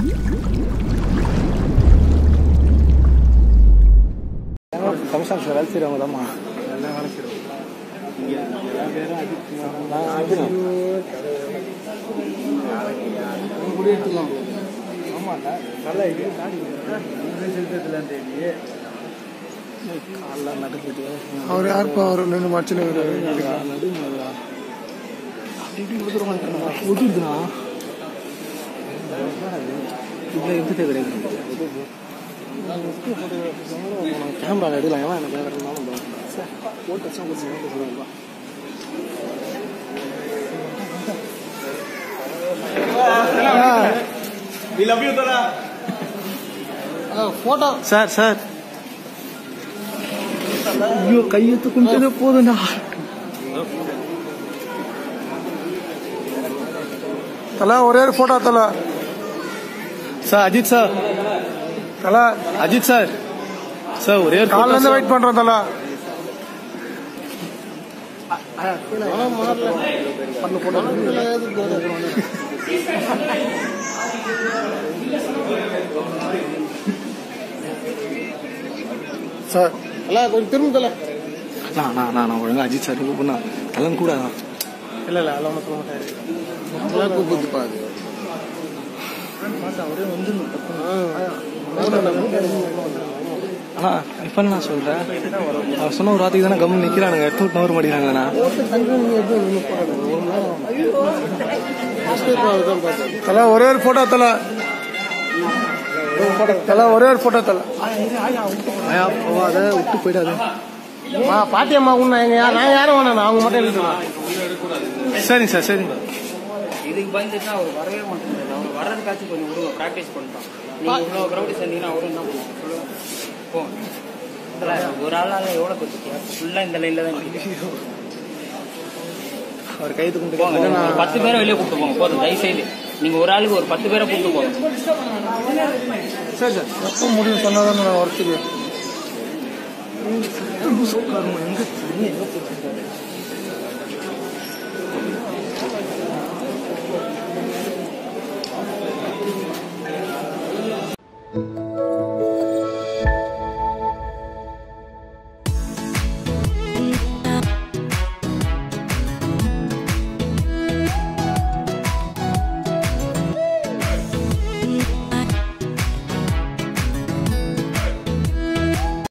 ஃபங்க்ஷன்ஸில் வேலை செய்கிறவங்க தான்மா எல்லாம் வேலை செய்கிறோம் இங்கே எல்லா பேரும் அஜித் நான் அர்ஜுனன் கூட எடுத்துக்கலாம் ஆமாம்ல நல்லா இது காடி செலுத்தத்தில் தேடி காலைல நடக்குது அவர் யாருப்பா அவர் நின்று மச்சின நடுங்களா அப்படி இப்படி கொடுத்துருவாங்க ஒதுக்குதுண்ணா இதில் எடுத்துட்டே கிடையாது கேமரா எடுக்கலாம் ஏன் எனக்கு வேறு இருந்தாலும் போட்டு வச்சா கொஞ்சம் சொல்லுவாங்க ஃபோட்டோ சார் சார் ஐயோ கையெழுத்து கும்பிட்டதே போதும்டா தலா ஒரே ஒரு ஃபோட்டோ தலா சார் அஜித் சார் தலா அஜித் சார் சார் ஒரே ஒரு காலைல photo இருந்து sir. வெயிட் பண்றோம் தலா சார் தலா கொஞ்சம் திரும்ப தலா நான் நான் நான் நான் ஒழுங்கா அஜித் சார் கூப்பிடா கலன் கூட இல்ல இல்ல அதெல்லாம் ஒன்றும் சொல்ல மாட்டாரு கூப்பிட்டு பாரு ஆனா இப்ப நான் சொல்றேன் அவர் சொன்ன ஒரு வார்த்தைக்கு தானே கம்மி நிக்கிறானுங்க எடுத்து விட்டு நவர மாட்டேங்கிறாங்கண்ணா தலா ஒரே ஒரு போட்டோ தலா தலா ஒரே ஒரு போட்டோ தலா ஐயா போவாத விட்டு போயிடாது மா பாட்டி அம்மா உன்ன எங்க யா- நான் யாரும் வேணாம் அவங்க மட்டும் எழுதுலாம் சரிங்க சார் சரிங்க இதுக்கு பயந்துட்டு அவர் வரவே மாட்டேங்கிறாரு அவர் வர்றதுக்காச்சும் கொஞ்சம் விடுங்க ப்ராக்டிஸ் பண்ணிட்டோம் நீங்க இவ்வளோ க்ரௌடு சேர்ந்தீங்கன்னா அவரும் என்ன பண்ணுவாங்க சொல்லுங்க போ இதுல ஒரு ஆளால எவ்வளோ பேர் ஃபுல்லாக இந்த லைனில் தான் நிக்குது. அவர் கைது கொண்டு போங்க ஒரு பத்து பேரை வெளியே கூப்பிட்டு போங்க போதும் தயவு செய்து நீங்க ஒரு ஆளுக்கு ஒரு பத்து பேரை கூப்பிட்டு போங்க சரி சார் எப்போ முடியும் சொன்னாதான் நான் ஒர்த்துக்கு எங்க தண்ணி எங்க போயிட்டு